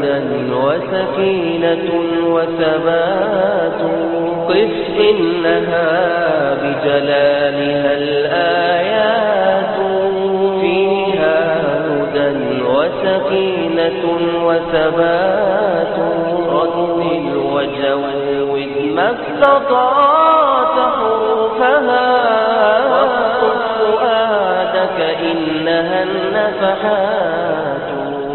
هدى وسكينة وثبات قف إنها بجلالها الآيات فيها هدى وسكينة وثبات رتل وجود ما استطعت حروفها واصطف فؤادك إنها النفحات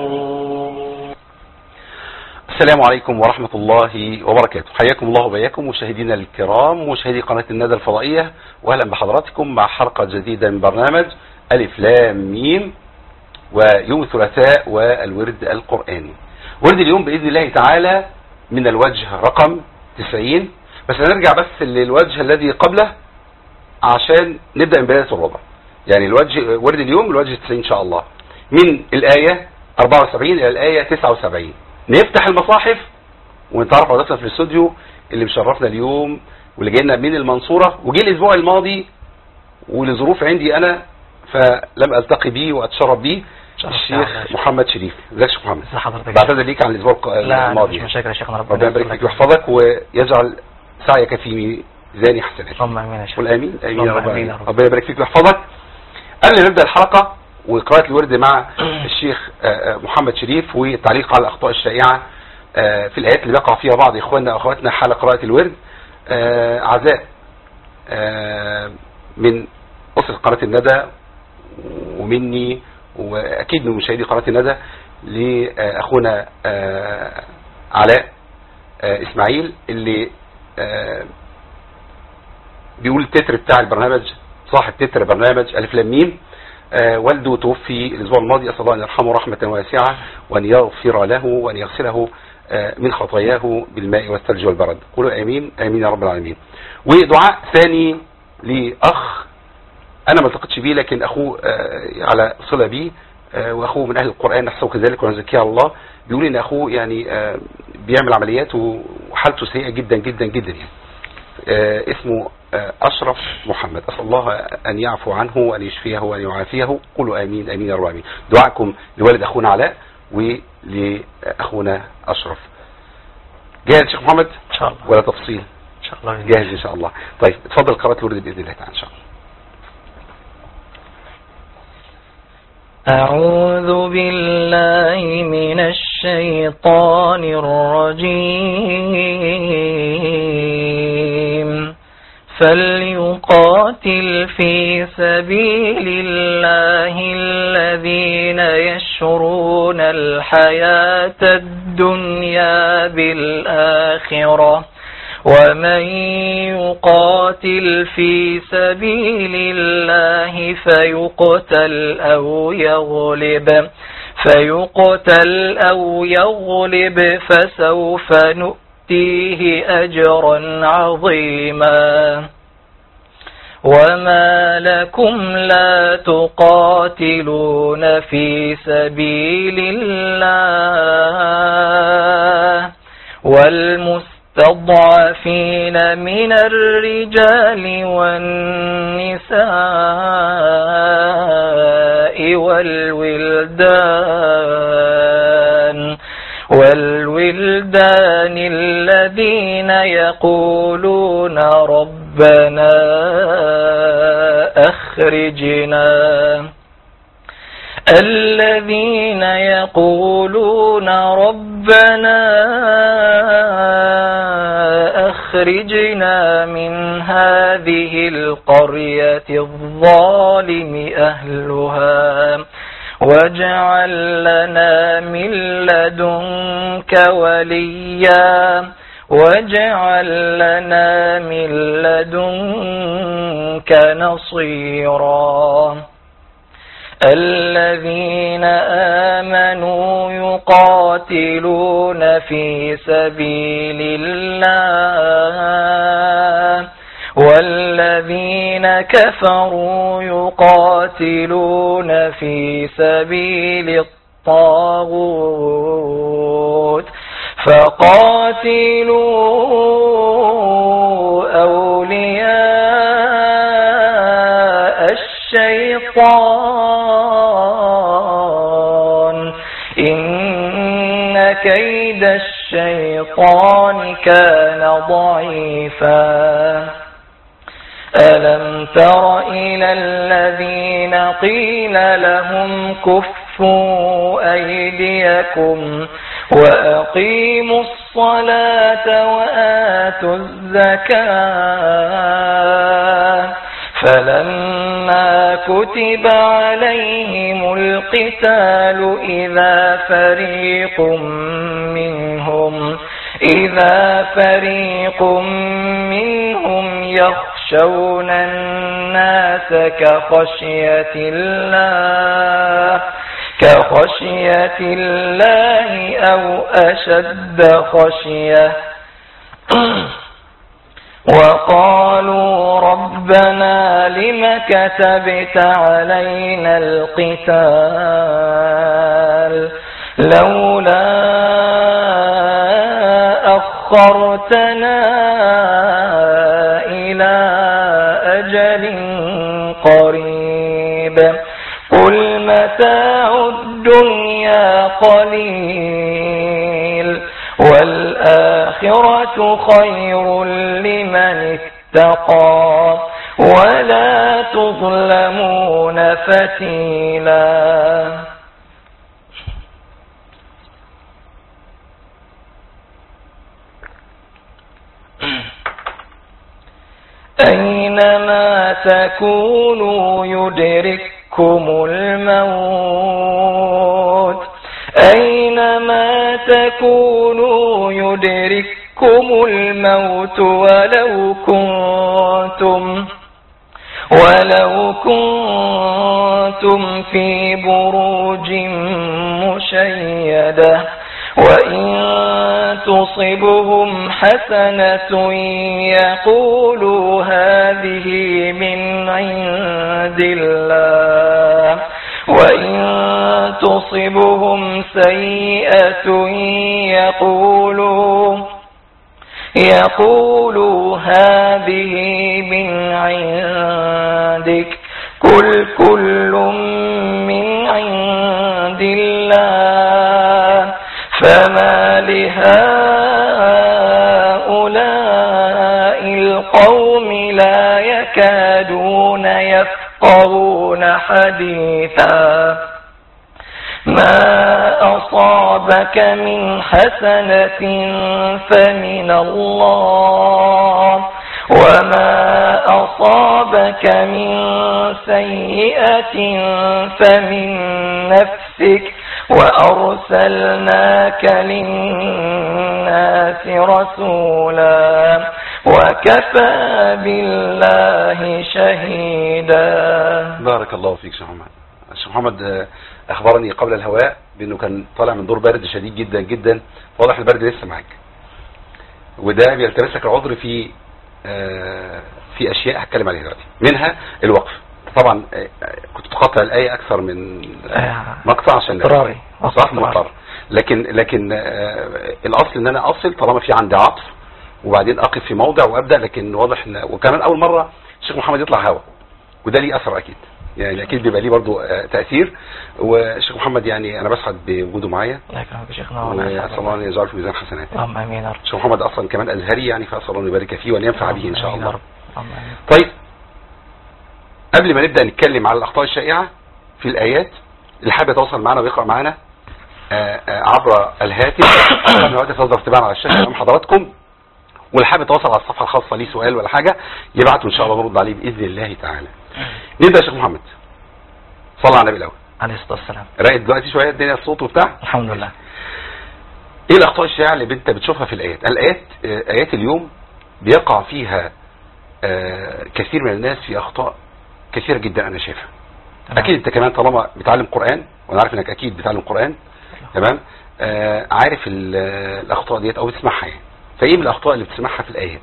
السلام عليكم ورحمة الله وبركاته حياكم الله وبياكم مشاهدينا الكرام مشاهدي قناة الندى الفضائية وأهلا بحضراتكم مع حلقة جديدة من برنامج ألف لام ميم ويوم الثلاثاء والورد القرآني ورد اليوم بإذن الله تعالى من الوجه رقم 90 بس هنرجع بس للوجه الذي قبله عشان نبدأ من بداية الربع يعني الوجه ورد اليوم الوجه 90 إن شاء الله من الآية 74 إلى الآية 79 نفتح المصاحف ونتعرف على ضيفنا في الاستوديو اللي مشرفنا اليوم واللي جاي لنا من المنصورة وجي الأسبوع الماضي ولظروف عندي أنا فلم ألتقي بيه وأتشرف بيه شرف الشيخ يعني. محمد شريف ازيك يا شيخ محمد ازي حضرتك بعتذر ليك عن الأسبوع الق- لا الماضي مش مشاكل يا شيخنا ربنا ربنا يبارك فيك ويحفظك ويجعل سعيك في ميزان حسناتك اللهم امين يا شيخ قول امين امين يا اللهم رب آمين العالمين يا رب. ربنا يبارك فيك ويحفظك قبل ما نبدا الحلقه وقراءه الورد مع الشيخ آه، آه، محمد شريف والتعليق على الاخطاء الشائعه آه، في الايات اللي بيقع فيها بعض اخواننا واخواتنا حال قراءه الورد آه، عزاء آه، من اسره قناه الندى ومني واكيد من مشاهدي قناه الندى لاخونا آه، علاء آه، اسماعيل اللي آه، بيقول التتر بتاع البرنامج صاحب تتر برنامج ألف لام ميم آه، والده توفي الأسبوع الماضي أسأل الله أن يرحمه رحمة واسعة وأن يغفر له وأن يغسله آه، من خطاياه بالماء والثلج والبرد قولوا آمين آمين يا رب العالمين ودعاء ثاني لأخ أنا ما التقيتش بيه لكن أخوه آه، على صلة بيه آه، وأخوه من أهل القرآن نحسه كذلك ونزكيه على الله بيقول إن أخوه يعني آه، بيعمل عمليات وحالته سيئة جدا جدا جدا يعني آه، اسمه آه، أشرف محمد أسأل الله أن يعفو عنه وأن يشفيه وأن يعافيه قولوا آمين آمين يا رب العالمين دعاءكم لوالد أخونا علاء ولأخونا أشرف جاهز شيخ محمد ان شاء الله ولا تفصيل ان شاء الله جاهز إن شاء الله طيب اتفضل قراءة الورد بإذن الله تعالى إن شاء الله أعوذ بالله من الشيطان الرجيم فليقاتل في سبيل الله الذين يشرون الحياة الدنيا بالآخرة ومن يقاتل في سبيل الله فيقتل أو يغلب فيقتل أو يغلب فسوف نؤتيه أجرا عظيما وما لكم لا تقاتلون في سبيل الله والمستضعفين من الرجال والنساء والولدان والولدان الذين يقولون ربنا أخرجنا الذين يقولون ربنا أخرجنا من هذه القرية الظالم أهلها واجعل لنا من لدنك وليا واجعل لنا من لدنك نصيرا الذين آمنوا يقاتلون في سبيل الله والذين كفروا يقاتلون في سبيل الطاغوت فقاتلوا أولياء الشيطان إن إن كيد الشيطان كان ضعيفا ألم تر إلى الذين قيل لهم كفوا أيديكم وأقيموا الصلاة وآتوا الزكاة فلما كتب عليهم القتال إذا فريق منهم إذا فريق منهم يخشون الناس كخشية الله كخشية الله أو أشد خشية وقالوا ربنا لم كتبت علينا القتال لولا أخرتنا إلى أجل قريب قل متاع الدنيا قليل والآخرة خير لمن اتقى ولا تظلمون فتيلا أينما تكونوا يدرككم الموت أينما تكونوا يدرككم الموت ولو كنتم ولو كنتم في بروج مشيدة وإن تصبهم حسنة يقولوا هذه من عند الله وإن تصبهم سيئة يقولوا يقولوا هذه من عندك كل كل من عند الله فما لهؤلاء القوم لا يكادون يفقهون حديثا ما أصابك من حسنة فمن الله وما أصابك من سيئة فمن نفسك وأرسلناك للناس رسولا وكفى بالله شهيدا بارك الله فيك شيخ محمد شيخ محمد آه، اخبرني قبل الهواء بانه كان طالع من دور برد شديد جدا جدا واضح البرد لسه معاك وده بيلتمس لك العذر في آه، في اشياء هتكلم عليها دلوقتي منها الوقف طبعا آه، آه، كنت تقطع الايه اكثر من آه، مقطع عشان اضطراري. صح اضطراري. مضطر لكن لكن آه، الاصل ان انا اصل طالما في عندي عطف وبعدين اقف في موضع وابدا لكن واضح ان وكمان اول مره الشيخ محمد يطلع هوا وده ليه اثر اكيد يعني اكيد بيبقى ليه برضه آه، تاثير والشيخ محمد يعني انا بسعد بوجوده معايا الله يكرمك يا شيخنا واسال الله ان يجعله في ميزان حسناته اللهم امين يا رب الشيخ محمد اصلا كمان ازهري يعني فاسال الله ان يبارك فيه وان ينفع به ان شاء آمين يا الله رب. اللهم امين طيب قبل ما نبدا نتكلم على الاخطاء الشائعه في الايات اللي حابب يتواصل معنا ويقرا معنا آه، آه، عبر الهاتف عشان الهاتف تصدر تباعا على الشاشه امام حضراتكم واللي حابب يتواصل على الصفحه الخاصه ليه سؤال ولا حاجه يبعته ان شاء الله نرد عليه باذن الله تعالى نبدا يا شيخ محمد صلى على النبي الاول عليه الصلاه والسلام راقد دلوقتي شويه الدنيا الصوت وبتاع الحمد لله ايه الاخطاء الشائعه اللي انت بتشوفها في الايات الايات آه، ايات اليوم بيقع فيها آه، كثير من الناس في اخطاء كثيره جدا انا شايفها تمام. اكيد انت كمان طالما بتعلم قران وانا عارف انك اكيد بتعلم قران تمام آه عارف ال- الاخطاء ديت او بتسمعها يعني فايه من الاخطاء اللي بتسمعها في الايات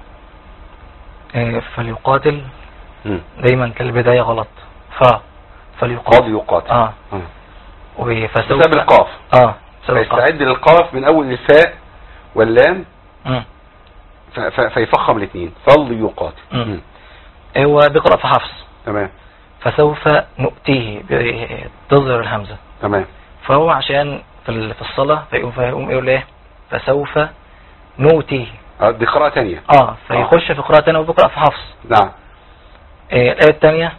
آه، فليقاتل مم. دايما كالبدايه غلط ف فليقاتل قاضي يقاتل اه مم. وفسوف بسبب القاف اه بسبب القاف. فيستعد للقاف من اول الفاء واللام مم. ف- ف- فيفخم الاثنين فليقاتل مم. مم. هو بيقرا في حفص تمام فسوف نؤتيه ب- تظهر الهمزه تمام فهو عشان في ال- في الصلاة فيقوم فيقوم يقول ايه فسوف نوتيه آه، دي قراءة تانية اه فيخش في قراءة تانية وبيقرأ في حفص نعم إيه الآية التانية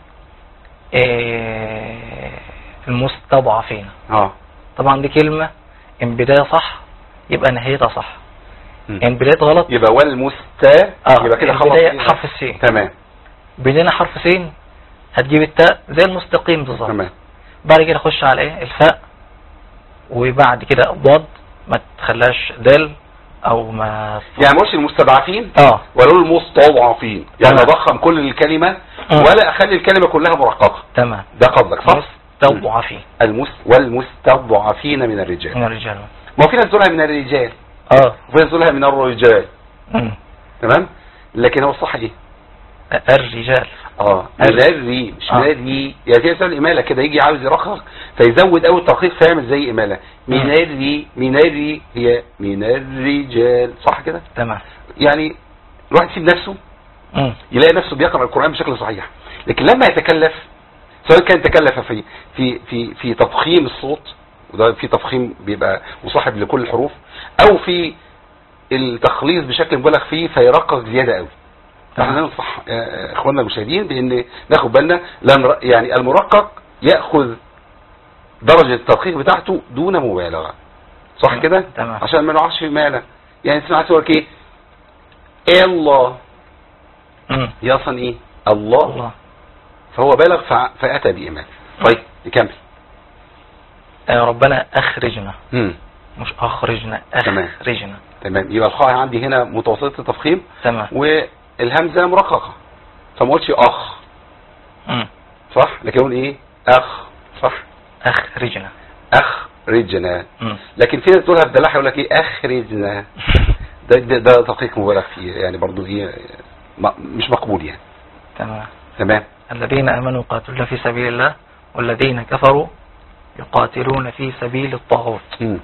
إيه المستضعفين اه طبعا دي كلمة ان بداية صح يبقى نهايتها صح مم. ان بداية غلط يبقى والمستا اه يبقى كده خلاص البداية إيه؟ حرف السين تمام بدينا حرف سين هتجيب التاء زي المستقيم بالظبط تمام بعد كده خش على ايه الفاء وبعد كده ضاد ما تخليهاش دال او ما يعني مش المستضعفين اه ولا اقول المستضعفين يعني تمام. اضخم كل الكلمة مم. ولا اخلي الكلمة كلها مرققة تمام ده قصدك صح مستضعفين المس والمستضعفين من الرجال من الرجال ما هو في ناس تقولها من الرجال اه وفي ناس تقولها من الرجال مم. تمام لكن هو الصح ايه الرجال اه أر- من الري مش آه. من الري يعني في مثلا اماله كده يجي عاوز يرقق فيزود قوي الترقيق فيعمل زي اماله من مم. الري من الري هي من الرجال صح كده تمام يعني الواحد يسيب نفسه مم. يلاقي نفسه بيقرأ القرآن بشكل صحيح لكن لما يتكلف سواء كان تكلف في في في في تضخيم الصوت وده في تضخيم بيبقى مصاحب لكل الحروف او في التخليص بشكل مبالغ فيه فيرقق زيادة قوي فاحنا تمام. ننصح آه، اخواننا المشاهدين بان ناخد بالنا لان يعني المرقق ياخذ درجة التدقيق بتاعته دون مبالغة صح تمام. كده تمام. عشان ما نقعش في مالة يعني تسمع تقول ايه إيه الله مم. هي اصلا ايه الله, الله فهو بالغ فع- فاتى بايمان طيب نكمل آه ربنا اخرجنا امم مش اخرجنا تمام. اخرجنا تمام يبقى الخاء عندي هنا متوسطه التفخيم تمام والهمزه مرققه فما قلتش اخ مم. صح لكن اقول ايه اخ صح اخرجنا اخرجنا مم. لكن في ناس تقولها بدلاحه يقول لك ايه اخرجنا ده ده, ده دقيق مبالغ فيه يعني برضو ايه ما- مش مقبول يعني تمام تمام الذين امنوا يقاتلون في سبيل الله والذين كفروا يقاتلون في سبيل الطاغوت امم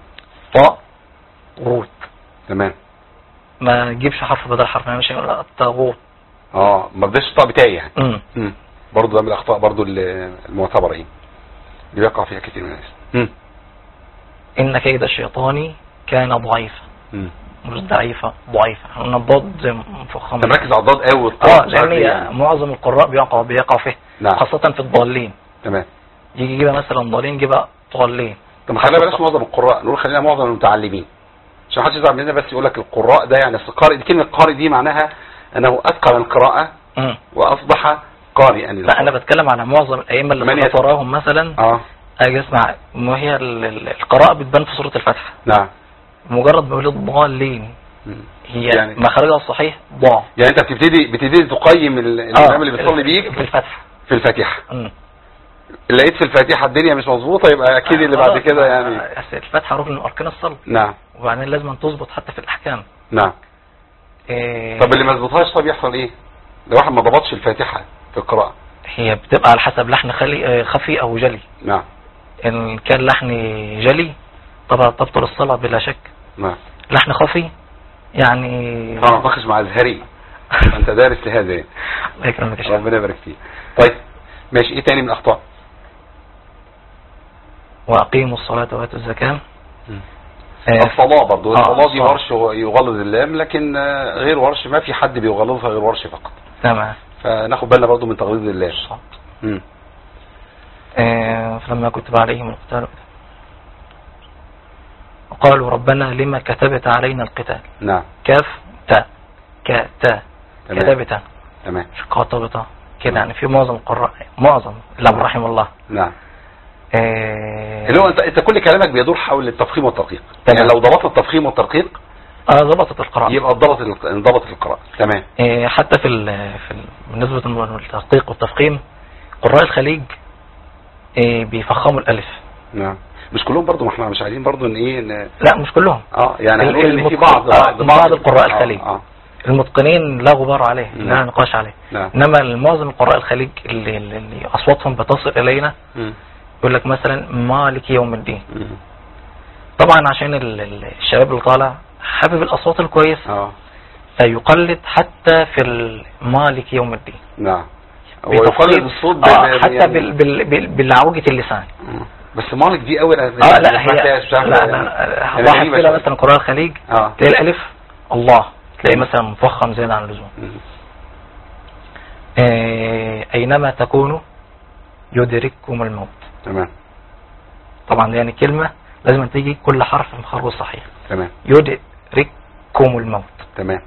طاغوت تمام ما تجيبش حرف بدل حرف يعني مش هنقول الطاغوت اه ما بداش الطاء بتاعي يعني مم. امم برضه ده من الاخطاء برضه ال- المعتبره ايه اللي بيقع فيها كتير من الناس امم ان كيد الشيطان كان ضعيفا امم مش ضعيفة ضعيفة احنا قلنا الضاد زي مفخم انت مركز على الضاد قوي والطاء اه مش عارف لان ليه هي يعني. معظم القراء بيقع بيقع فيه نعم خاصة في الضالين تمام يجي يجيبها مثلا ضالين يجيبها ضالين طب خلينا بلاش معظم القراء نقول خلينا معظم المتعلمين عشان محدش يزعل مننا بس يقول لك القراء ده يعني أصل القارئ دي كلمه قارئ دي معناها انه اتقن القراءه مم. واصبح قارئا لا انا بتكلم على معظم الائمه اللي ثمانية. اختاراهم مثلا اه اجي اسمع ما هي ال- ال- القراءه بتبان في سوره الفاتحه نعم مجرد ما يقول الضالين مم. هي يعني- يعني مخرجها الصحيح ضاع يعني انت بتبتدي بتبتدي تقيم ال- الامام اللي بيصلي بيك في الفتحه في الفاتحه مم. لقيت في الفاتحه الدنيا مش مظبوطه يبقى اكيد اللي بعد خلاص، كده ما- يعني أصل الفاتحه ركن من اركان الصلاه نعم وبعدين لازم تظبط حتى في الاحكام نعم إيه طب اللي ما ظبطهاش طب يحصل ايه لو واحد ما ضبطش الفاتحه في القراءه هي بتبقى على حسب لحن خلي آه، خفي او جلي نعم ان كان لحن جلي طبعا تبطل الصلاه بلا شك نعم لحن خفي يعني طبعا ناقش مع الزهري انت دارس لهذا يعني. الله يكرمك يا شيخ ربنا يبارك فيك طيب ماشي ايه تاني من الاخطاء واقيموا الصلاه واتوا الزكاه مم. آه، الصلاة برضو آه، الصلاة دي الصلاة. ورش هو يغلظ اللام لكن آه، غير ورش ما في حد بيغلظها غير ورش فقط تمام فناخد بالنا برضو من تغليظ اللام مم. آه، فلما كتب عليهم القتال وقالوا ربنا لما كتبت علينا القتال نعم كاف تاء كا تاء تمام كتبت تمام مش قاطبة كده يعني في معظم القراء معظم الا من رحم الله نعم آه، اللي هو انت انت كل كلامك بيدور حول التفخيم والترقيق تمام. يعني لو ضبطت التفخيم والترقيق اه ضبطت القراءة يبقى ضبط ال- انضبط القراءة تمام آه، حتى في ال في ال بالنسبة للتدقيق والتفخيم قراء الخليج آه، بيفخموا الألف نعم مش كلهم برضو ما احنا مش عايزين برضو ان ايه ان لا مش كلهم اه يعني هنقول ان في المتقن- بعض آه، بعض القراء آه، الخليج. اه المتقنين لا غبار عليه نعم. لا نقاش عليه نعم انما معظم القراء الخليج اللي, اللي اللي اصواتهم بتصل الينا مم. يقول لك مثلا مالك يوم الدين مم. طبعا عشان ال- ال- الشباب اللي طالع حابب الاصوات الكويسه اه فيقلد حتى في ال- مالك يوم الدين نعم هو بتفصيل- يقلد الصوت آه ب- ب- حتى يعني- بال بال بال بالعوجة اللسان مم. بس مالك دي اول اه لا هي لا لا لا لاحظ كده مثلا قراء الخليج اه تلاقي الالف الله تلاقي مثلا مفخم زيادة عن اللزوم مم. آه، اينما تكونوا يدرككم الموت تمام طبعا دي يعني كلمة لازم تيجي كل حرف مخرج صحيح تمام يدرككم الموت تمام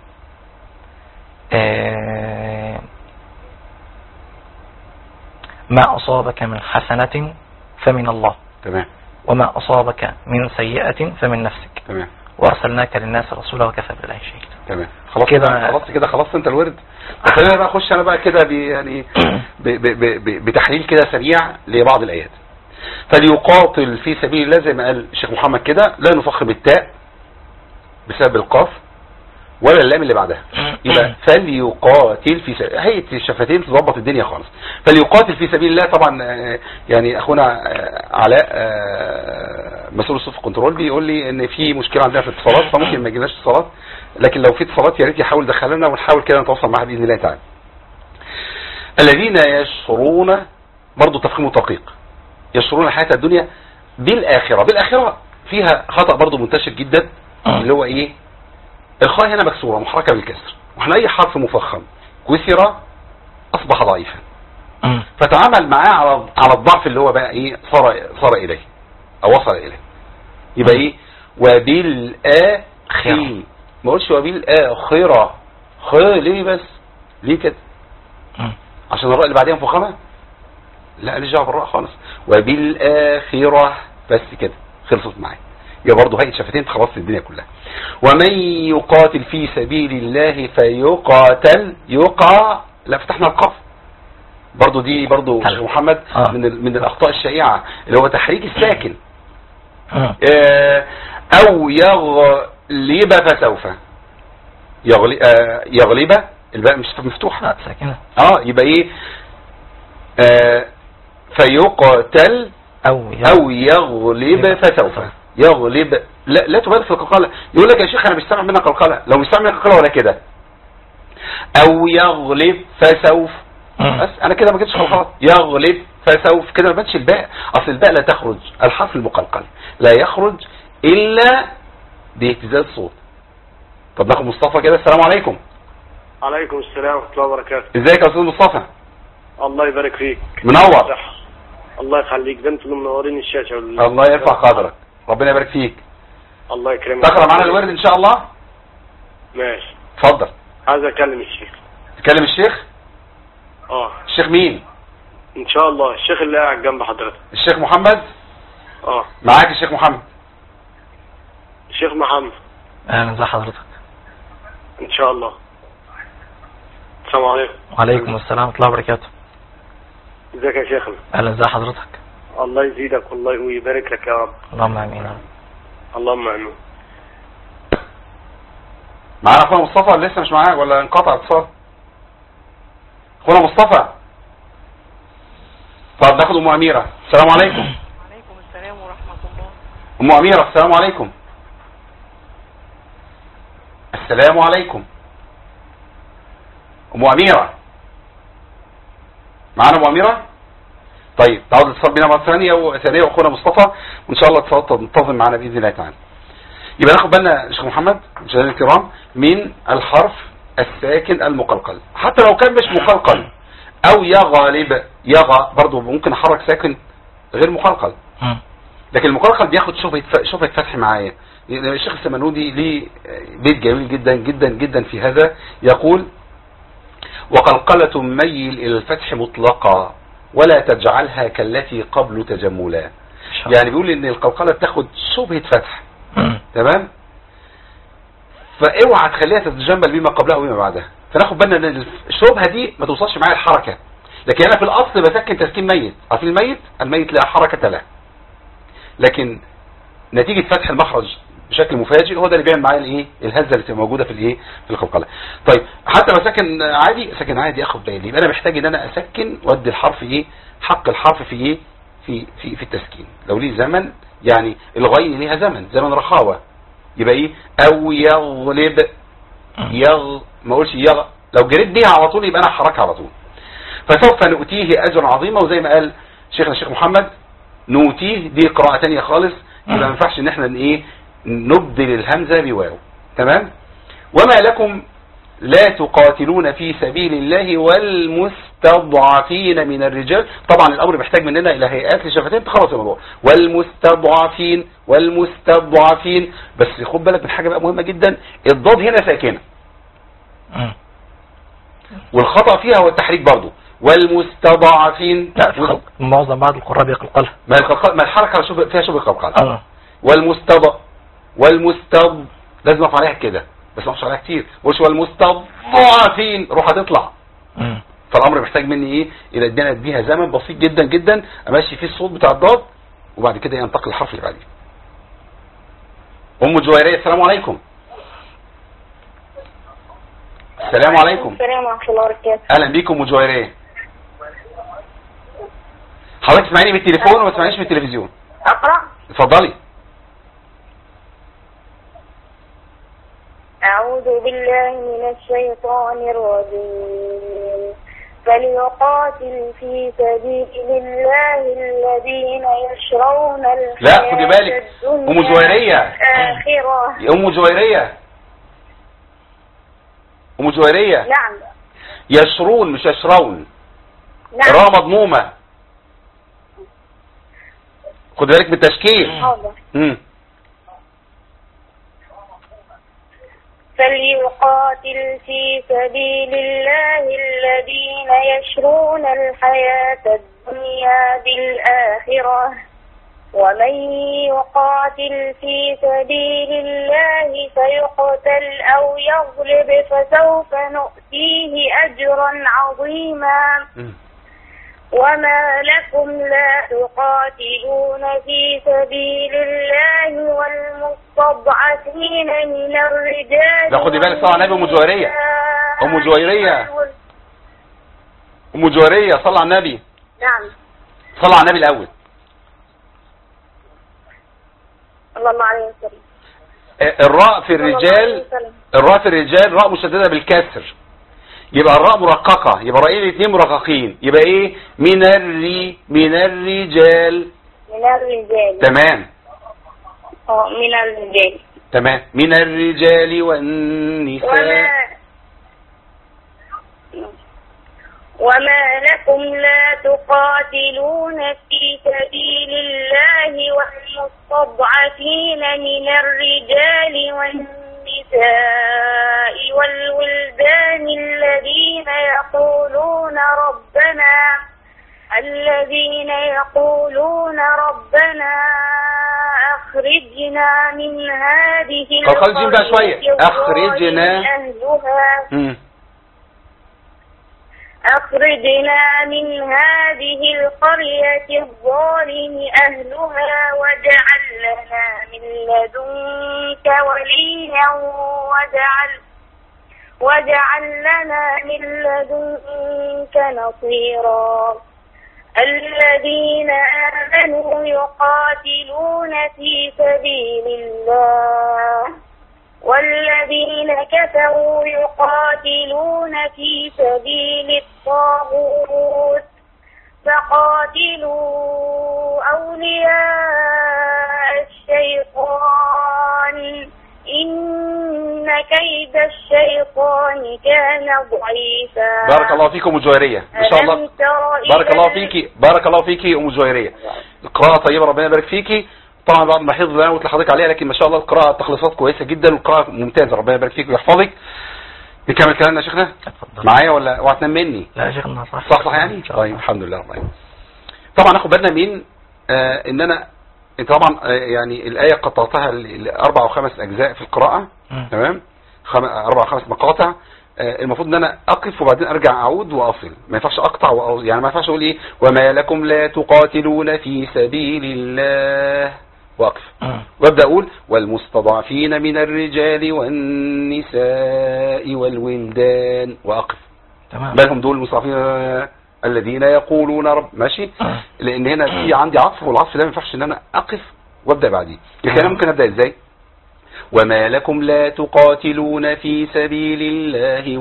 آه، ما أصابك من حسنة فمن الله تمام وما أصابك من سيئة فمن نفسك تمام وأرسلناك للناس رسولا وكفى بالله شهيدا تمام خلاص كده- كده خلاص كده خلصت انت الورد خلينا بقى اخش انا بقى كده ب- يعني ب- ب- ب- ب- بتحليل كده سريع لبعض الايات فليقاتل في سبيل الله زي ما قال الشيخ محمد كده لا نفخم التاء بسبب القاف ولا اللام اللي بعدها يبقى فليقاتل في سبيل هيئه الشفتين تظبط الدنيا خالص فليقاتل في سبيل الله طبعا آه، يعني اخونا آه، علاء آه، مسؤول الصف كنترول بيقول لي ان في مشكله عندنا في الاتصالات فممكن ما يجيناش اتصالات لكن لو في اتصالات يا ريت يحاول يدخلنا ونحاول كده نتواصل معاها باذن الله تعالى الذين يشرون برضه تفخيم وتدقيق يشرون الحياه الدنيا بالاخره بالاخره فيها خطا برضه منتشر جدا اللي هو ايه الخاء هنا مكسوره محركه بالكسر واحنا اي حرف مفخم كسر اصبح ضعيفا مم. فتعامل معاه على على الضعف اللي هو بقى ايه صار صار اليه او وصل اليه يبقى ايه وبالاخي ما اقولش وبالاخره خ ليه بس ليه كده مم. عشان الراء اللي بعديها مفخمه لا ماليش دعوه بالراء خالص وبالاخره بس كده خلصت معايا يبقى برضه هيئه شفتين خلصت الدنيا كلها ومن يقاتل في سبيل الله فيقاتل يقع لا فتحنا القاف برضه دي برضه حلو. شيخ محمد آه. من ال- من الاخطاء الشائعه اللي هو تحريك الساكن مم. آه، او يغلب فسوف يغلب يغلب الباء مش مفتوحه لا ساكنة اه يبقى ايه آه فيقتل أو او يغلب فسوف يغلب لا لا تبالغ في القلقله يقول لك يا شيخ انا مش سامع منك قلقله لو مش سامع منك قلقله ولا كده او يغلب فسوف مم. بس انا كده ما جبتش غلط يغلب فسوف كده ما بانش الباء اصل الباء لا تخرج الحرف المقلقل لا يخرج الا باهتزاز صوت طب ناخد مصطفى كده السلام عليكم عليكم السلام ورحمة الله وبركاته ازيك يا استاذ مصطفى الله يبارك فيك منور صح الله يخليك ده انتوا اللي منورين الشاشة وال... الله يرفع قدرك ربنا يبارك فيك الله يكرمك تقرا معانا الورد ان شاء الله ماشي اتفضل عايز اكلم الشيخ تكلم الشيخ اه الشيخ مين ان شاء الله الشيخ اللي قاعد جنب حضرتك الشيخ محمد اه معاك الشيخ محمد الشيخ محمد أهلا ازي حضرتك ان شاء الله السلام عليكم وعليكم السلام ورحمة الله وبركاته ازيك يا شيخنا أهلا ازي حضرتك الله يزيدك والله ويبارك لك يا رب اللهم آمين يا رب. اللهم امين معانا اخونا مصطفى ولا لسه مش معاك ولا انقطع اتصال اخونا مصطفى طب ناخد ام اميره السلام عليكم عليكم السلام ورحمة الله ام اميره السلام عليكم السلام عليكم ام اميره معانا ام اميره طيب تعود اتصال بينا مره ثانيه وثانيه واخونا مصطفى وان شاء الله اتصالات تنتظم معانا باذن الله تعالى يبقى ناخد بالنا يا شيخ محمد مشاهدينا الكرام من الحرف الساكن المقلقل حتى لو كان مش مقلقل او يغالب يغى برضه ممكن احرك ساكن غير مقلقل مم. لكن المقلقل بياخد شبهه ف- شبهه فتح معايا يعني الشيخ السمنودي ليه بيت جميل جدا جدا جدا في هذا يقول وقلقلة ميل إلى الفتح مطلقا ولا تجعلها كالتي قبل تجملا إن شاء الله. يعني بيقول ان القلقلة بتاخد شبهة فتح مم. تمام فاوعى تخليها تتجمل بما قبلها وبما بعدها فناخد بالنا ان الشبهه دي ما توصلش معايا الحركه لكن انا في الاصل بسكن تسكين ميت اصل الميت الميت لا حركه له لكن نتيجه فتح المخرج بشكل مفاجئ هو ده اللي بيعمل معايا الايه الهزه اللي بتبقى موجوده في الايه في القلقله طيب حتى لو ساكن عادي ساكن عادي اخد بالي يبقى انا محتاج ان انا اسكن وادي الحرف ايه حق الحرف في ايه في في في التسكين لو ليه زمن يعني الغين ليها زمن زمن رخاوه يبقى ايه او يغلب يغ ما اقولش يغ لو جريت بيها على طول يبقى انا حركها على طول فسوف نؤتيه اجرا عظيما وزي ما قال شيخنا الشيخ محمد نوتيه دي قراءة تانية خالص يبقى ما ينفعش ان احنا ايه نبدل الهمزة بواو تمام وما لكم لا تقاتلون في سبيل الله والمستضعفين من الرجال طبعا الامر بيحتاج مننا الى هيئات لشفتين تخلص الموضوع والمستضعفين والمستضعفين بس خد بالك من حاجه بقى مهمه جدا الضاد هنا ساكنه مم. والخطا فيها هو التحريك برضه والمستضعفين لا في خلق معظم بعض القراء بيقلقلها ما القلقال- ما الحركه شبه فيها شبه قلقال اه والمستض والمستض لازم اقف عليها كده بس ما اقفش عليها كتير مش والمستضعفين روح هتطلع مم. فالامر محتاج مني ايه الى ادينا اديها زمن بسيط جدا جدا امشي فيه الصوت بتاع الضاد وبعد كده ينتقل الحرف اللي بعديه ام جويريه السلام عليكم السلام عليكم السلام ورحمة الله وبركاته اهلا بيكم ام جويريه حضرتك تسمعيني بالتليفون وما تسمعينيش بالتلفزيون أقرأ اتفضلي أعوذ بالله من الشيطان الرجيم فليقاتل في سبيل الله الذين يشرون لا، خدي بالك. الدنيا أم جويرية. آخرة يا ام جويريه ام جويريه نعم يشرون مش يشرون نعم راء مضمومه خد بالك من التشكيل حاضر مم. فليقاتل في سبيل الله الذين يشرون الحياة الدنيا بالآخرة ومن يقاتل في سبيل الله فيقتل أو يغلب فسوف نؤتيه أجرا عظيما مم. وما لكم لا تقاتلون في سبيل الله والمستضعفين من الرجال لا، خدي بالك طبعا نبي أم جويرية. أم جويرية. ام جويريه صلى على النبي نعم صلى على النبي الاول صلى الله عليه وسلم آه، الراء في صلى الله عليه الرجال وسلم. الراء في الرجال راء مشدده بالكسر يبقى الراء مرققه يبقى رايين الاثنين مرققين يبقى ايه من الري من الرجال من الرجال تمام آه، من الرجال تمام من الرجال والنساء وما وما لكم لا تقاتلون في سبيل الله والمستضعفين من الرجال والنساء والولدان الذين يقولون ربنا الذين يقولون ربنا أخرجنا من هذه طب خلي الجيم بقى شوية. القرية أخرجنا. الظالم أهلها مم. أخرجنا من هذه القرية الظالم أهلها واجعل لنا من لدنك وليا واجعل واجعل لنا من لدنك نصيرا الذين آمنوا يقاتلون في سبيل الله والذين كفروا يقاتلون في سبيل الطاغوت فقاتلوا أولياء الشيطان إن كيد الشيطان كان ضعيفا بارك الله فيكم ام جويريه ما شاء الله ألم تر إلى بارك الله فيكي بارك الله فيكي ام جويريه القراءه طيبه ربنا يبارك فيكي طبعا بعض المحيط اللي انا قلت لحضرتك عليها لكن ما شاء الله القراءه تخليصات كويسه جدا والقراءه ممتازه ربنا يبارك فيك ويحفظك نكمل كلامنا يا شيخنا اتفضل معايا ولا اوعى تنام مني لا يا شيخنا صح صح صح يعني إن شاء الله. طيب الحمد لله رب العالمين طبعا ناخد بالنا من آه ان انا انت طبعا آه يعني الايه قطعتها ل- لاربع او خمس اجزاء في القراءه مم. تمام خم... اربع او خمس مقاطع آه المفروض ان انا اقف وبعدين ارجع اعود واصل ما ينفعش اقطع وأو... يعني ما ينفعش اقول ايه وما لكم لا تقاتلون في سبيل الله واقف مم. وابدا اقول والمستضعفين من الرجال والنساء والولدان واقف تمام بل هم دول المستضعفين الذين يقولون رب ماشي مم. لان هنا في عندي عطف والعطف ده ما ينفعش ان انا اقف وابدا بعديه لكن انا ممكن ابدا ازاي وما لكم لا تقاتلون في سبيل الله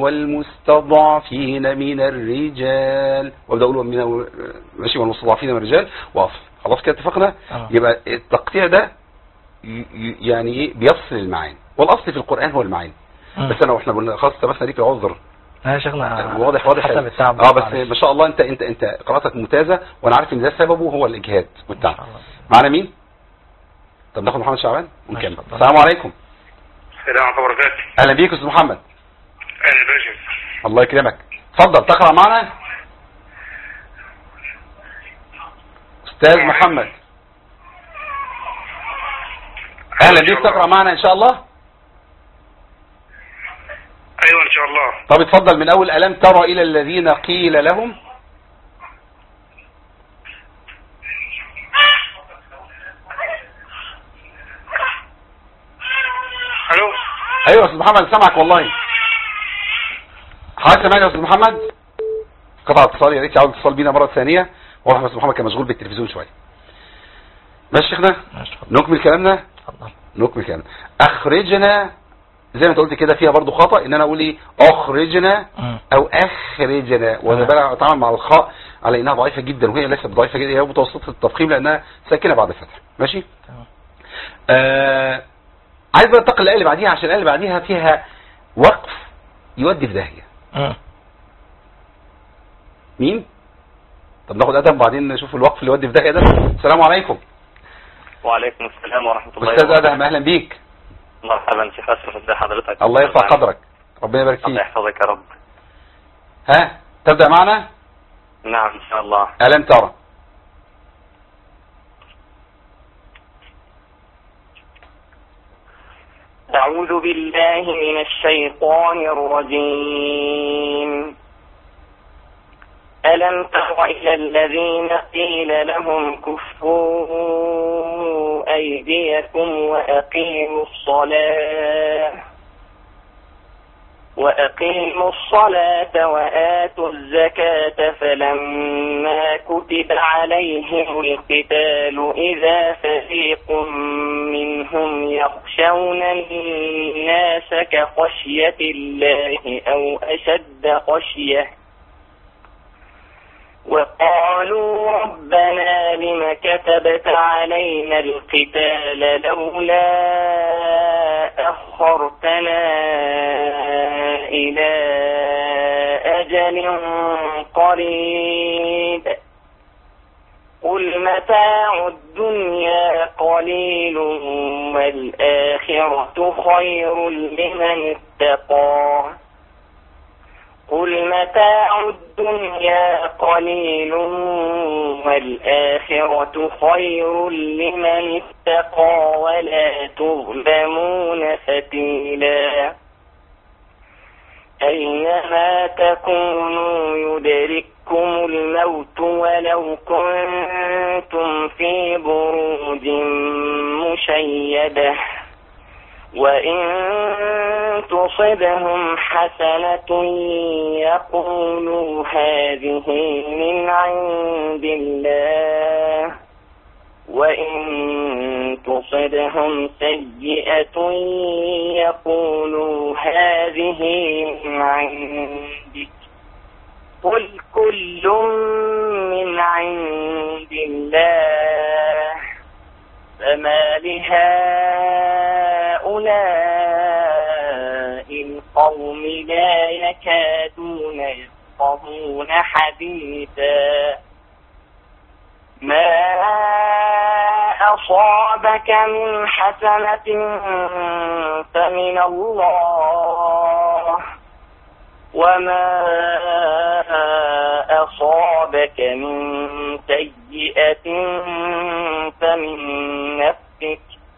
والمستضعفين من الرجال وابدا اقول من ماشي والمستضعفين من الرجال واقف خلاص كده اتفقنا تمام. يبقى التقطيع ده ي- ي- يعني ايه بيفصل المعاني والاصل في القران هو المعاني مم. بس انا واحنا قلنا خلاص تمسنا ليك العذر لا يا شيخنا واضح واضح حسب التعب اه بس معلش. ما شاء الله انت انت انت قراءتك ممتازه وانا عارف ان ده سببه هو الاجهاد إن والتعب شاء الله. معانا مين طب ناخد محمد شعبان ماشي، ونكمل اتفضل. السلام عليكم السلام عليكم ورحمة الله وبركاته اهلا بيك يا استاذ محمد أهلا باشا الله يكرمك اتفضل تقرا معنا استاذ محمد اهلا بيك تقرا معنا ان شاء الله أيوة إن شاء الله طب اتفضل من اول الم ترى الى الذين قيل لهم ألو ايوه يا استاذ محمد سامعك والله حضرتك سامعني يا استاذ محمد قطع اتصال يا ريت يعود اتصال بينا مره ثانيه واضح ان استاذ محمد كان مشغول بالتلفزيون شويه ماشي يا شيخنا ماشي، اتفضل. نكمل كلامنا اتفضل نكمل كلامنا اخرجنا زي ما انت قلت كده فيها برضو خطا ان انا اقول ايه اخرجنا مم. او اخرجنا وانا تمام. بقى اتعامل مع الخاء على انها ضعيفه جدا وهي ليست ضعيفه جدا هي متوسطه التفخيم لانها ساكنه بعد الفتح ماشي تمام. آه عايز بقى انتقل الايه اللي بعديها عشان الايه اللي بعديها فيها وقف يودي في داهيه مم. مين طب ناخد ادم وبعدين نشوف الوقف اللي يودي في داهيه ده السلام عليكم وعليكم السلام ورحمة الله استاذ وبركاته ادم اهلا بيك مرحبا شيخ أشرف ازي حضرتك الله يرفع قدرك ربنا يبارك الله فيك يحفظك يا رب ها تبدا معنا نعم إن شاء الله الم ترى أعوذ بالله من الشيطان الرجيم ألم تر إلى الذين قيل لهم كفوا أيديكم وأقيموا الصلاة وأقيموا الصلاة وآتوا الزكاة فلما كتب عليهم القتال إذا فريق منهم يخشون الناس كخشية الله أو أشد خشية وقالوا ربنا لم كتبت علينا القتال لولا أخرتنا إلى أجل قريب قل متاع الدنيا قليل والآخرة خير لمن اتقى قل متاع الدنيا قليل والآخرة خير لمن اتقى ولا تظلمون فتيلا أينما تكونوا يدرككم الموت ولو كنتم في بروج مشيده وإن تصبهم حسنة يقولوا هذه من عند الله وإن تصبهم سيئة يقولوا هذه من عندك قل كل من عند الله فما لهؤلاء القوم لا يكادون يفقهون حديثا ما أصابك من حسنة فمن الله وما أصابك من سيئة فمن نفسك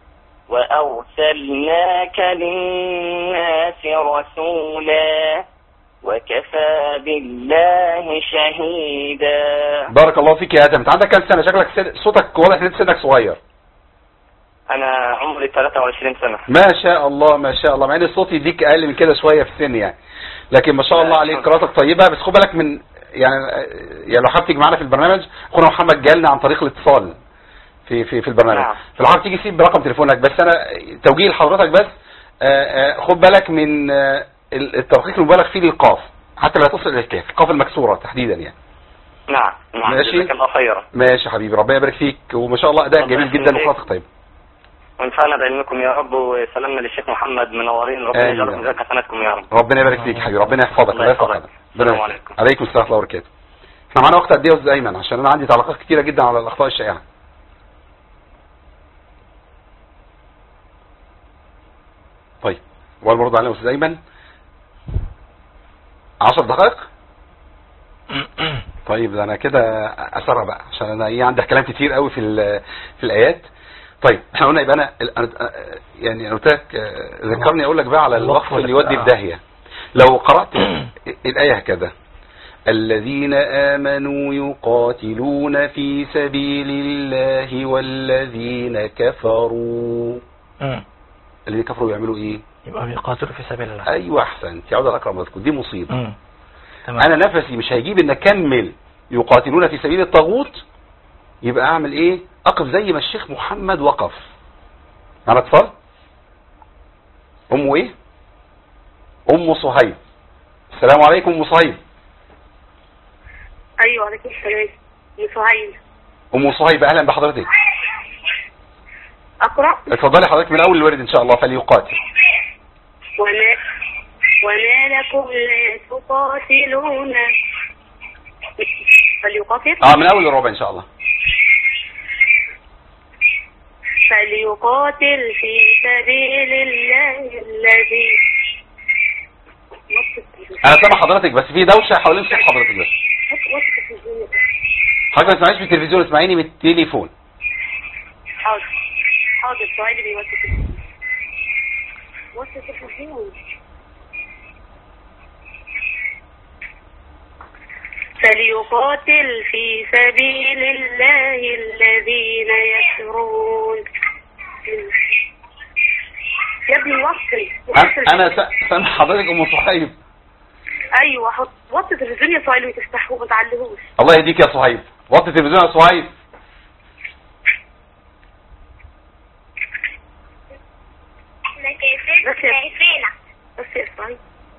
وأرسلناك للناس رسولا وكفى بالله شهيدا بارك الله فيك يا ادم انت عندك كام سنه شكلك سن- صوتك واضح ان انت سنك صغير أنا عمري 23 سنة ما شاء الله ما شاء الله مع ان الصوت يديك اقل من كده شويه في السن يعني لكن ما شاء الله عليك قراءتك طيبه بس خد بالك من يعني يعني لو حابب تيجي معانا في البرنامج اخونا محمد جالنا عن طريق الاتصال في في في البرنامج نعم. فلو حابب تيجي سيب برقم تليفونك بس انا توجيه لحضرتك بس آه، آه، خد بالك من آه، الترقيق المبالغ فيه للقاف حتى لا تصل الى الكاف القاف المكسوره تحديدا يعني نعم نعم ماشي. جزاك الله خيرا ماشي يا حبيبي ربنا يبارك فيك وما شاء الله اداء ربنا جميل جدا يخليك. وخلاصك طيب ونفعنا بعلمكم يا رب وسلامنا للشيخ محمد منورين ربنا آمين. يجعلكم ذلك حسناتكم يا رب ربنا يبارك فيك يا حبيبي ربنا يحفظك الله الله يحفظك يحفظك. ربنا السلام يحفظك. عليكم. عليكم السلام ورحمه الله وبركاته احنا معانا وقت قد ايه يا استاذ ايمن عشان انا عندي تعليقات كتيره جدا على الاخطاء الشائعه طيب وقال برضه علينا يا استاذ ايمن 10 دقائق طيب ده انا كده اسرع بقى عشان انا ايه عندي كلام كتير قوي في ال- في الايات طيب احنا قلنا يبقى انا أنا- يعني انا قلت لك آه، ذكرني اقول لك بقى على الوقف اللي يودي في داهيه لو قرات الايه هكذا الذين آمنوا يقاتلون في سبيل الله والذين كفروا مم. الذين كفروا يعملوا ايه يبقى بيقاتلوا في سبيل الله ايوه احسنت يعود الاكرم واذكر دي مصيبه مم. تمام انا نفسي مش هيجيب ان اكمل يقاتلون في سبيل الطاغوت يبقى اعمل ايه اقف زي ما الشيخ محمد وقف معنا اتصال امه ايه ام صهيب السلام عليكم ام صهيب أيوة عليكم السلام يا سهيل ام صهيب اهلا بحضرتك أقرأ اتفضلي حضرتك من اول الورد ان شاء الله فليقاتل وما وما لكم لا تقاتلون فليقاتل اه من اول الربع ان شاء الله فليقاتل في سبيل الله الذي انا سامع حضرتك بس في دوشه حوالين صوت حضرتك بس حضرتك ما تسمعيش في التلفزيون اسمعيني من التليفون حاضر حاضر سؤالي بيوسط التلفزيون. وسط التلفزيون فليقاتل في سبيل الله الذين يسرون يا ابني وصل أنا- انا سا- سامع حضرتك ام صهيب ايوه حط وطي التلفزيون يا سؤالي وتفتحوه ما تعلهوش الله يهديك يا صهيب وطي التلفزيون يا صهيب بس يا بس يا سؤالي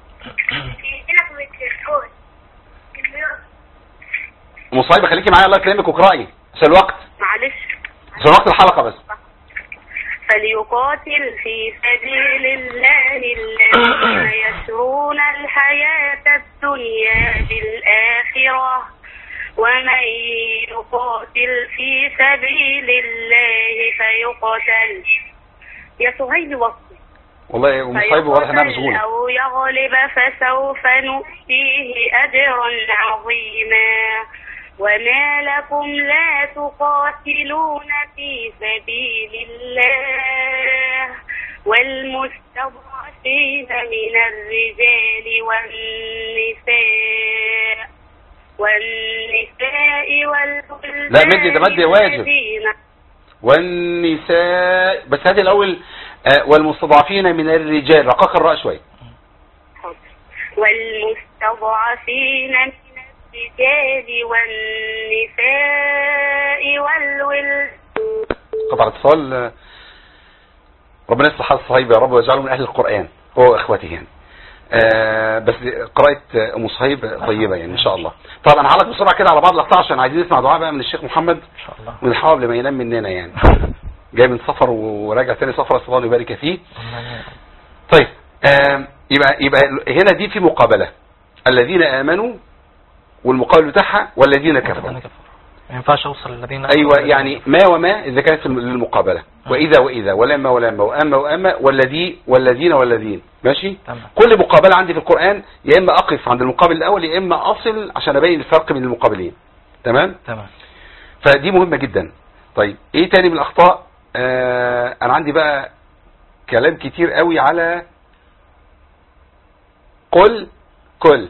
ام صهيب خليكي معايا الله يكرمك واقراي عشان الوقت معلش عشان وقت الحلقه بس فليقاتل في سبيل الله الذين يسرون الحياة الدنيا بالآخرة ومن يقاتل في سبيل الله فيقتل يا سهيل وصل والله يا ام صهيب واضح انها مشغوله أو يغلب فسوف نؤتيه أجرا عظيما وما لكم لا تقاتلون في سبيل الله والمستضعفين من الرجال والنساء والنساء والولدان لا، مدي ده مدي واجب. الذين والنساء بس هذه الاول آه، والمستضعفين من الرجال رقاق الراء شويه والمستضعفين من الرجال والنساء والولد قطع اتصال آه، ربنا يصلح حال صهيب يا رب ويجعله من اهل القران هو واخوته يعني آه بس قراءة آه، ام صهيب طيبة يعني ان شاء الله طبعا انا هعلق بسرعة كده على بعض الاقطاع عشان عايزين نسمع دعاء بقى من الشيخ محمد ان شاء الله ونحاول قبل ما ينام مننا يعني جاي من سفر وراجع تاني سفر اسال الله يبارك فيه طيب آم، يبقى يبقى هنا دي في مقابلة الذين آمنوا والمقابل بتاعها والذين كفروا ما ينفعش اوصل للذين ايوه يعني ما وما اذا كانت في للمقابله واذا واذا ولما ولما واما واما والذي والذين والذين ماشي تمام. كل مقابله عندي في القران يا اما اقف عند المقابل الاول يا اما اصل عشان ابين الفرق بين المقابلين تمام تمام فدي مهمه جدا طيب ايه تاني من الاخطاء آه انا عندي بقى كلام كتير قوي على قل كل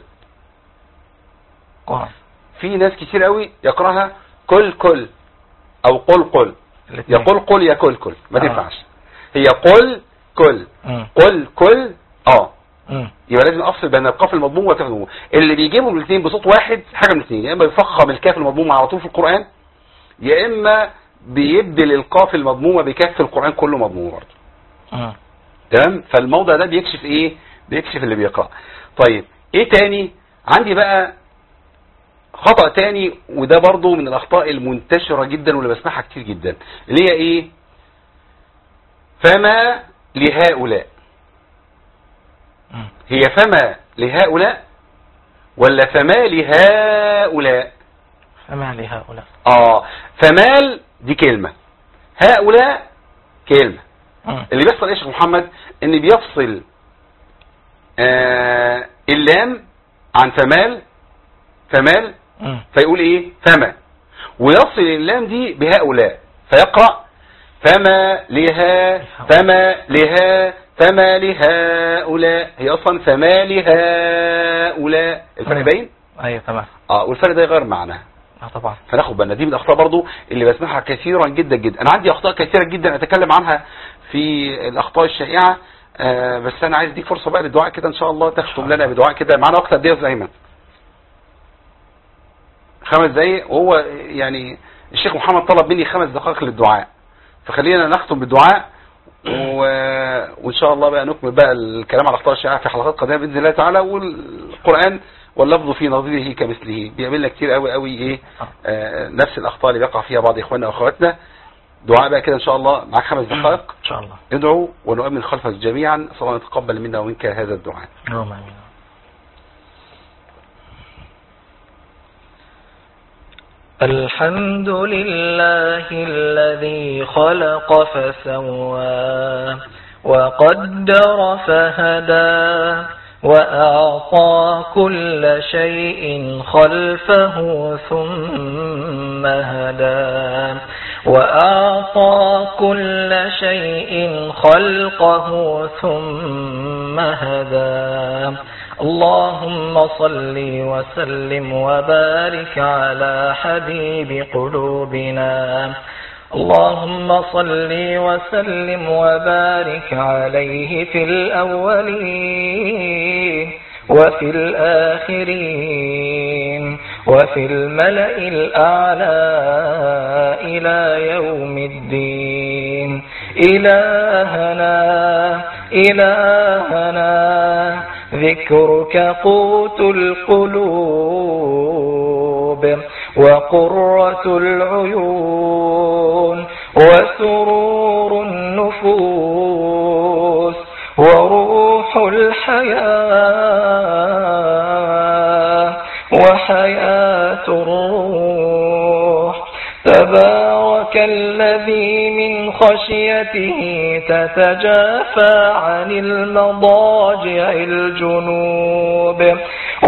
قرآن في ناس كتير قوي يقراها كل كل او قل قل الاثنين. يقول قل يا كل كل ما آه. تنفعش هي قل كل مم. قل كل اه مم. يبقى لازم افصل بين القاف المضموم والكاف المضموم اللي بيجيبهم الاثنين بصوت واحد حاجه من الاثنين يا اما يفخم الكاف المضموم على طول في القران يا اما بيبدل القاف المضمومه بكاف في القران كله مضموم برضه مم. تمام فالموضع ده بيكشف ايه بيكشف اللي بيقرا طيب ايه تاني عندي بقى خطأ تاني وده برضو من الاخطاء المنتشرة جدا واللي بسمعها كتير جدا اللي هي ايه فما لهؤلاء مم. هي فما لهؤلاء ولا فما لهؤلاء فما لهؤلاء اه فمال دي كلمة هؤلاء كلمة مم. اللي بيحصل ايه يا شيخ محمد ان بيفصل آه اللام عن فمال فمال مم. فيقول ايه فما ويصل اللام دي بهؤلاء فيقرأ فما لها فما لها فما لهؤلاء هي اصلا فما لهؤلاء الفرق مم. باين ايوه تمام اه والفرق ده يغير معناه اه طبعا فناخد بالنا دي من الاخطاء برضو اللي بسمعها كثيرا جدا جدا انا عندي اخطاء كثيره جدا اتكلم عنها في الاخطاء الشائعه آه بس انا عايز اديك فرصه بقى للدعاء كده ان شاء الله تختم لنا بدعاء كده معانا وقت قد ايه يا أستاذ ايمن خمس دقايق وهو يعني الشيخ محمد طلب مني خمس دقائق للدعاء فخلينا نختم بالدعاء و... وان شاء الله بقى نكمل بقى الكلام على الاخطاء الشائعه في حلقات قادمه باذن الله تعالى والقران واللفظ في نظيره كمثله بيقابلنا كتير قوي قوي ايه آه نفس الاخطاء اللي بيقع فيها بعض اخواننا واخواتنا دعاء بقى كده ان شاء الله معاك خمس دقائق ان شاء الله ادعو ونؤمن خلفك جميعا صلى الله يتقبل منا ومنك هذا الدعاء اللهم امين الحمد لله الذي خلق فسوى وقدر فهدى وأعطى كل شيء خلفه ثم هدى وأعطى كل شيء خلقه ثم هدى اللهم صل وسلم وبارك على حبيب قلوبنا اللهم صل وسلم وبارك عليه في الأولين وفي الآخرين وفي الملأ الأعلى إلى يوم الدين إلهنا إلهنا ذكرك قوت القلوب وقرة العيون وسرور النفوس وروح الحياة وحياة الروح تبارك الذي من خشيته تتجافى عن المضاجع الجنوب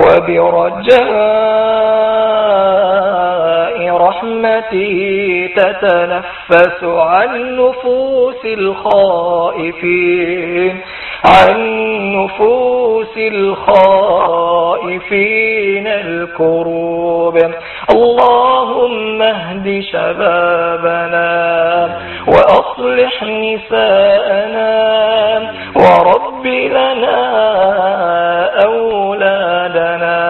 وبرجاء رحمته تتنفس عن نفوس الخائفين عن نفوس الخائفين الكروب اللهم اهد شبابنا وأصلح نساءنا ورب لنا أولادنا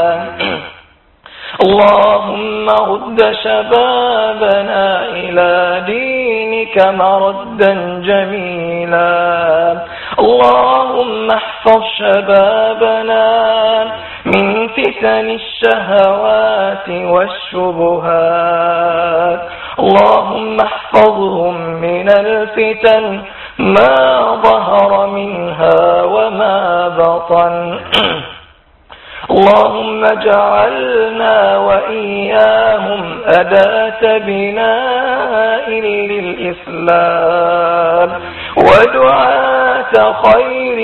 اللهم رد شبابنا إلى دينك مردا جميلا اللهم احفظ شبابنا من فتن الشهوات والشبهات اللهم احفظهم من الفتن ما ظهر منها وما بطن اللهم اجعلنا وإياهم أداة بناء للإسلام ودعاة خير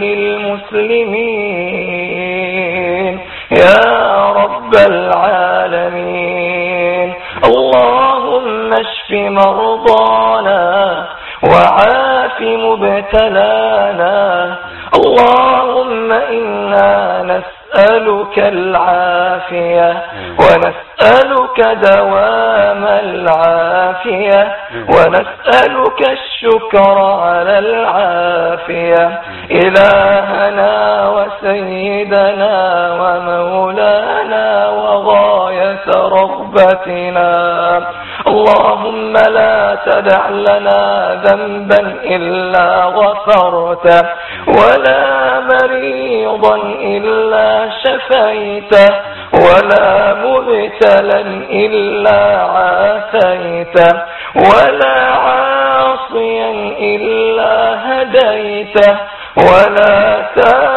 للمسلمين يا رب العالمين اللهم اشف مرضانا وعاف مبتلانا اللهم إنا نسألك العافية ونسألك دوام العافية ونسألك الشكر على العافية إلهنا وسيدنا ومولانا وغاية رغبتنا اللهم لا تدع لنا ذنبا إلا غفرته ولا مريضا إلا شفيته ولا مبتلا إلا عافيته ولا عاصيا إلا هديته ولا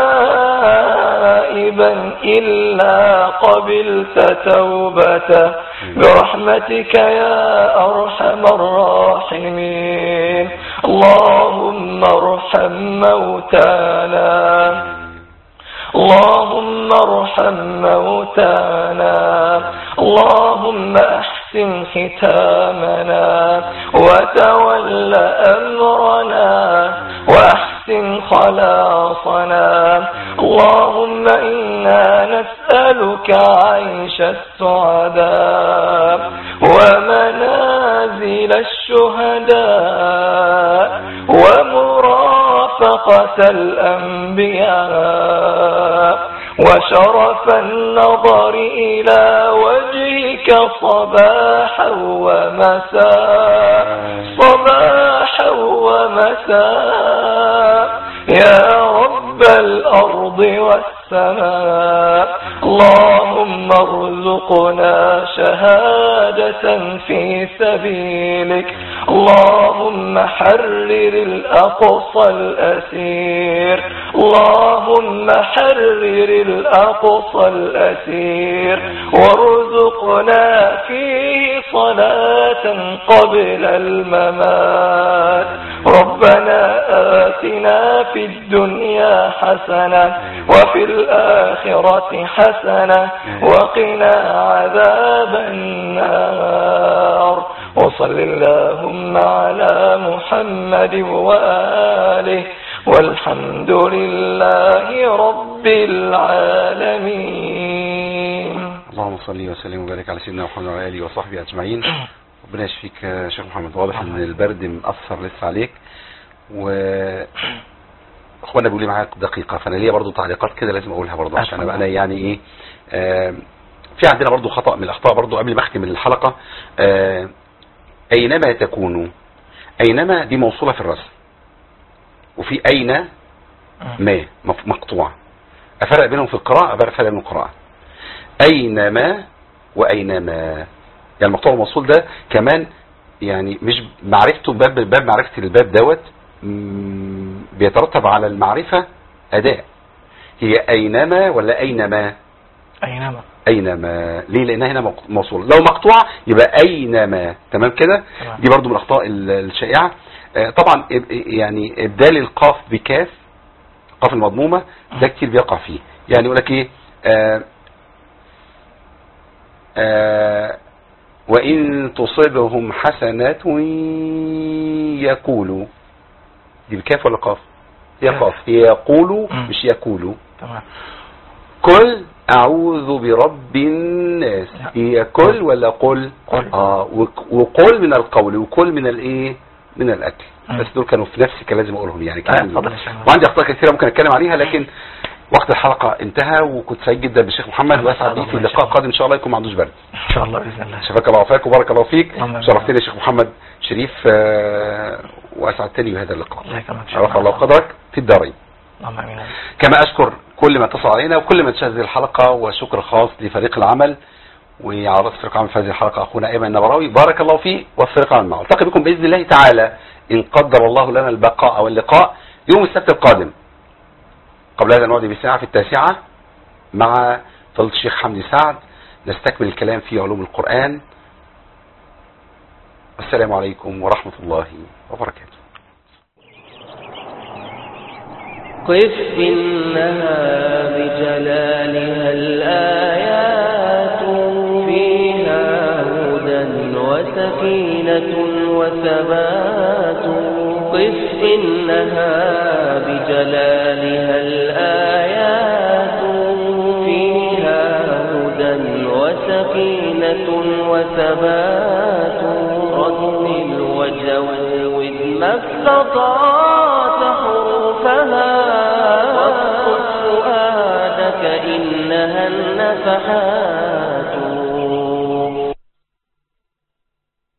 تائبا إلا قبلت توبته برحمتك يا أرحم الراحمين اللهم ارحم موتانا اللهم ارحم موتانا اللهم احسن ختامنا وتول امرنا واحسن خلاصنا اللهم انا نسالك عيش السعداء ومنازل الشهداء ومرافقة الأنبياء وشرف النظر إلى وجهك صباحا ومساء صباحا ومساء يا رب الأرض والسماء اللهم ارزقنا شهادة في سبيلك اللهم حرر الأقصى الأسير اللهم حرر الأقصى الأسير وارزقنا فيه صلاة قبل الممات ربنا آتنا في الدنيا حسنة وفي الآخرة حسنة وقنا عذاب النار وصل اللهم على محمد وآله والحمد لله رب العالمين اللهم صل وسلم وبارك على سيدنا محمد وعلى اله وصحبه اجمعين ربنا يشفيك يا شيخ محمد واضح ان البرد مأثر لسه عليك و اخوانا بيقولوا لي معاك دقيقه فانا ليا برضو تعليقات كده لازم اقولها برضو عشان ابقى انا يعني ايه آه في عندنا برضو خطأ من الاخطاء برضو قبل ما اختم الحلقه آه اينما تكونوا اينما دي موصوله في الرسم وفي اين ما مف- مقطوع افرق بينهم في القراءه افرق بينهم في القراءه اينما واينما يعني المقطوع الموصول ده كمان يعني مش معرفته باب باب معرفه الباب دوت مم، بيترتب على المعرفه اداء هي اينما ولا اينما أينما اينما ليه لانها هنا مق- موصوله لو مقطوعه يبقى اينما تمام كده تمام. دي برضو من الاخطاء ال- الشائعه آه، طبعا إب- يعني ابدال القاف بكاف قاف المضمومه ده كتير بيقع فيه يعني يقول لك ايه آه آه وان تصبهم حسنات يقولوا دي بكاف ولا قاف هي كاف. قاف هي يقولوا مم. مش يقولوا تمام قل اعوذ برب الناس لا. هي قل ولا قل قل. اه وك- وقل من القول وقل من الايه من الاكل مم. بس دول كانوا في نفسي كان لازم اقولهم يعني آه، كان اتفضل يا شيخ. وعندي اخطاء كثيره ممكن اتكلم عليها لكن وقت الحلقه انتهى وكنت سعيد جدا بالشيخ محمد الله واسعد بيه في يسعدك اللقاء يا شيخ. القادم ان شاء الله يكون ما عندوش برد إن شاء الله بإذن الله شفاك الله وفاك وبارك الله فيك اللهم آمين. شرفتني يا شيخ محمد شريف آه، واسعدتني بهذا اللقاء الله يكرمك شيخ رفع الله محمد. قدرك في الدارين اللهم آمين كما أشكر كل من اتصل علينا وكل من تشاهد هذه الحلقة وشكر خاص لفريق العمل وعلى رأس فريق العمل في هذه الحلقة أخونا أيمن النبراوي بارك الله فيه والفريق العمل معه التقي بكم بإذن الله تعالى إن قدر الله لنا البقاء واللقاء يوم السبت القادم قبل هذا نعود بساعة في التاسعة مع فضيلة الشيخ حمدي سعد نستكمل الكلام في علوم القرآن والسلام عليكم ورحمة الله وبركاته قف إنها بجلالها الآيات فيها هدى وسكينة وثبات قف إنها بجلالها الآيات فيها هدى وسكينة وثبات رتل وجود ما استطعت حروفها واسقط فؤادك إنها النفحات